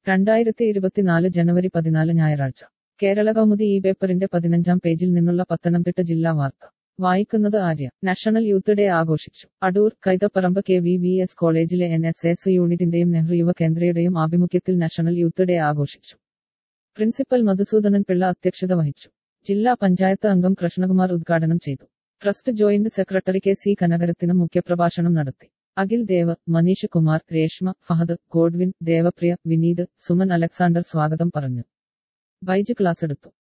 രണ്ടായിരത്തി ഇരുപത്തിനാല് ജനുവരി പതിനാല് ഞായറാഴ്ച കേരള കൗമുദി ഈ പേപ്പറിന്റെ പതിനഞ്ചാം പേജിൽ നിന്നുള്ള പത്തനംതിട്ട ജില്ലാ വാർത്ത വായിക്കുന്നത് ആര്യ നാഷണൽ യൂത്ത് ഡേ ആഘോഷിച്ചു Adoor Kaithaparambu K V V S കോളേജിലെ എൻ എസ് എസ് യൂണിറ്റിന്റെയും നെഹ്റു യുവ കേന്ദ്രയുടെയും ആഭിമുഖ്യത്തിൽ നാഷണൽ യൂത്ത് ഡേ ആഘോഷിച്ചു പ്രിൻസിപ്പൽ മധുസൂദനൻ പിള്ള അധ്യക്ഷത വഹിച്ചു ജില്ലാ പഞ്ചായത്ത് അംഗം കൃഷ്ണകുമാർ ഉദ്ഘാടനം ചെയ്തു trust joint secretary K C കനകരത്തിന് മുഖ്യപ്രഭാഷണം നടത്തി അഖിൽ ദേവ് മനീഷ് കുമാർ രേഷ്മ ഫഹദ് ഗോഡ്വിൻ ദേവപ്രിയ വിനീത് സുമൻ അലക്സാണ്ടർ സ്വാഗതം പറഞ്ഞു ബൈജ് ക്ലാസ് എടുത്തു